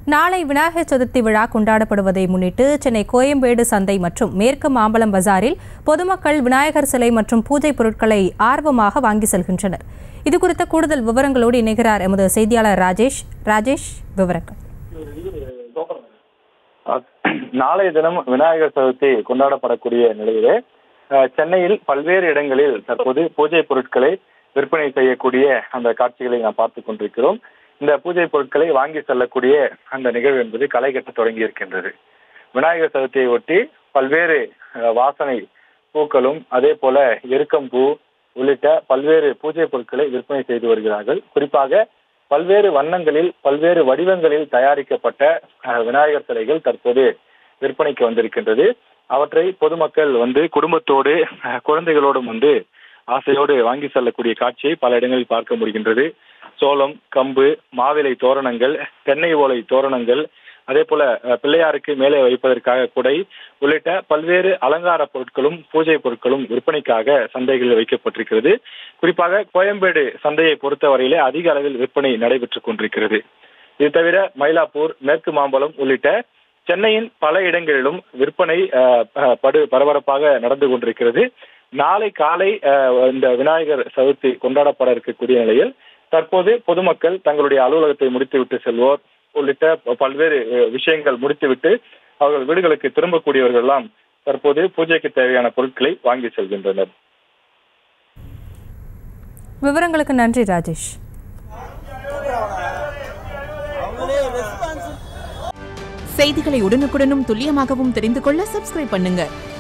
நாளை விநாயகர் சதுர்த்தி விழா கொண்டாடப்படுவதை முன்னிட்டு சென்னை கோயம்பேடு சந்தை மற்றும் மேற்கு மாம்பலம் பஜாரில் பொதுமக்கள் விநாயகர் சிலை மற்றும் பூஜை பொருட்களை ஆர்வமாக வாங்கி செல்கின்றனர் இது குறித்த கூடுதல் விவரங்களோடு இணைகிறார் எமது செய்தியாளர் ராஜேஷ் ராஜேஷ் விவரங்கள் நாளைய தினம் விநாயகர் சதுர்த்தி கொண்டாடப்படக்கூடிய நிலையிலே அஹ், சென்னையில் பல்வேறு இடங்களில் தற்போது பூஜை பொருட்களை விற்பனை செய்யக்கூடிய அந்த காட்சிகளை நாம் பார்த்துக் கொண்டிருக்கிறோம் இந்த பூஜை பொருட்களை வாங்கி செல்லக்கூடிய அந்த நிகழ்வு என்பது களை கட்ட தொடங்கி இருக்கின்றது விநாயகர் சதுர்த்தியை ஒட்டி பல்வேறு அஹ், வாசனை பூக்களும் அதே போல எருக்கம்பூ உள்ளிட்ட பல்வேறு பூஜை பொருட்களை விற்பனை செய்து வருகிறார்கள் குறிப்பாக பல்வேறு வண்ணங்களில் பல்வேறு வடிவங்களில் தயாரிக்கப்பட்ட அஹ், விநாயகர் சிலைகள் தற்போது விற்பனைக்கு வந்திருக்கின்றது அவற்றை பொதுமக்கள் வந்து குடும்பத்தோடு அஹ், குழந்தைகளோடும் வந்து ஆசையோடு வாங்கி செல்லக்கூடிய காட்சியை பல இடங்களில் பார்க்க முடிகின்றது சோளம் கம்பு மாவிலை தோரணங்கள் தென்னை ஓலை தோரணங்கள் அதே போல அஹ், பிள்ளையாருக்கு மேலே வைப்பதற்காக குடை உள்ளிட்ட பல்வேறு அலங்கார பொருட்களும் பூஜை பொருட்களும் விற்பனைக்காக சந்தைகளில் வைக்கப்பட்டிருக்கிறது குறிப்பாக கோயம்பேடு சந்தையை பொறுத்தவரையிலே அதிக அளவில் விற்பனை நடைபெற்றுக் கொண்டிருக்கிறது இது தவிர மயிலாப்பூர் மேற்கு மாம்பலம் உள்ளிட்ட சென்னையின் பல இடங்களிலும் விற்பனை அஹ், அஹ், படு பரபரப்பாக நடந்து கொண்டிருக்கிறது நாளை காலை அஹ், இந்த விநாயகர் சதுர்த்தி கொண்டாடப்பட இருக்கக்கூடிய நிலையில் தற்போது பொதுமக்கள் தங்களுடைய அலுவலகத்தை முடித்துவிட்டு செல்வோர் உள்ளிட்ட ப- பல்வேறு அஹ், விஷயங்கள் முடித்துவிட்டு அவர்கள் வீடுகளுக்கு திரும்பக்கூடியவர்கள் எல்லாம் தற்போது பூஜைக்கு தேவையான பொருட்களை வாங்கி செல்கின்றனர் விவரங்களுக்கு நன்றி ராஜேஷ் செய்திகளை உடனுக்குடனும் துல்லியமாகவும் தெரிந்து கொள்ள சப்ஸ்கிரைப் பண்ணுங்க